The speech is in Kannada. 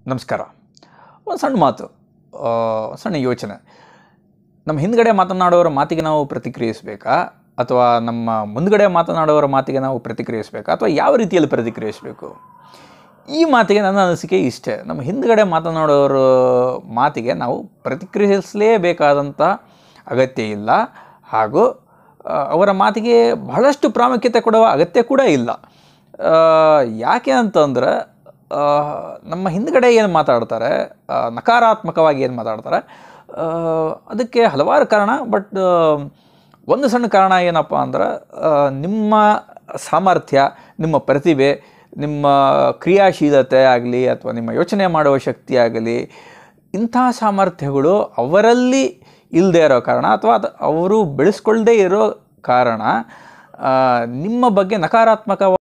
ನಮಸ್ಕಾರ ಒಂದು ಸಣ್ಣ ಮಾತು ಆ, ಸಣ್ಣ ಯೋಚನೆ ನಮ್ಮ ಹಿಂದ್ಗಡೆ ಮಾತನಾಡೋರ ಮಾತಿಗೆ ನಾವು ಪ್ರತಿಕ್ರಿಯಿಸಬೇಕಾ ಅಥವಾ ನಮ್ಮ ಮುಂದ್ಗಡೆ ಮಾತನಾಡೋರ ಮಾತಿಗೆ ನಾವು ಪ್ರತಿಕ್ರಿಯಿಸಬೇಕಾ ಅಥವಾ ಯಾವ ರೀತಿಯಲ್ಲಿ ಪ್ರತಿಕ್ರಿಯಿಸಬೇಕು ಈ ಮಾತಿಗೆ ನನ್ನ ಅನಿಸಿಕೆ ಇಷ್ಟೇ ನಮ್ಮ ಹಿಂದ್ಗಡೆ ಮಾತನಾಡೋರ ಮಾತಿಗೆ ನಾವು ಪ್ರತಿಕ್ರಿಯಿಸಲೇಬೇಕಾದಂಥ ಅಗತ್ಯ ಇಲ್ಲ ಹಾಗೂ ಆ, ಅವರ ಮಾತಿಗೆ ಬಹಳಷ್ಟು ಪ್ರಾಮುಖ್ಯತೆ ಕೊಡುವ ಅಗತ್ಯ ಕೂಡ ಇಲ್ಲ ಆ, ಯಾಕೆ ಅಂತಂದ್ರೆ ಆ, ನಮ್ಮ ಹಿಂದ್ಗಡೆ ಏನು ಮಾತಾಡ್ತಾರೆ ಆ, ನಕಾರಾತ್ಮಕವಾಗಿ ಏನು ಮಾತಾಡ್ತಾರೆ ಆ, ಅದಕ್ಕೆ ಹಲವಾರು ಕಾರಣ ಬಟ್ ಒಂದು ಸಣ್ಣ ಕಾರಣ ಏನಪ್ಪ ಅಂದ್ರೆ ಆ, ನಿಮ್ಮ ಸಾಮರ್ಥ್ಯ ನಿಮ್ಮ ಪ್ರತಿಭೆ ನಿಮ್ಮ ಕ್ರಿಯಾಶೀಲತೆ ಆಗಲಿ ಅಥವಾ ನಿಮ್ಮ ಯೋಚನೆ ಮಾಡುವ ಶಕ್ತಿ ಆಗಲಿ ಇಂಥ ಸಾಮರ್ಥ್ಯಗಳು ಅವರಲ್ಲಿ ಇಲ್ಲದೆ ಇರೋ ಕಾರಣ ಅಥವಾ ಅದು ಅವರು ಬೆಳೆಸ್ಕೊಳ್ಳದೇ ಇರೋ ಕಾರಣ ಆ, ನಿಮ್ಮ ಬಗ್ಗೆ ನಕಾರಾತ್ಮಕ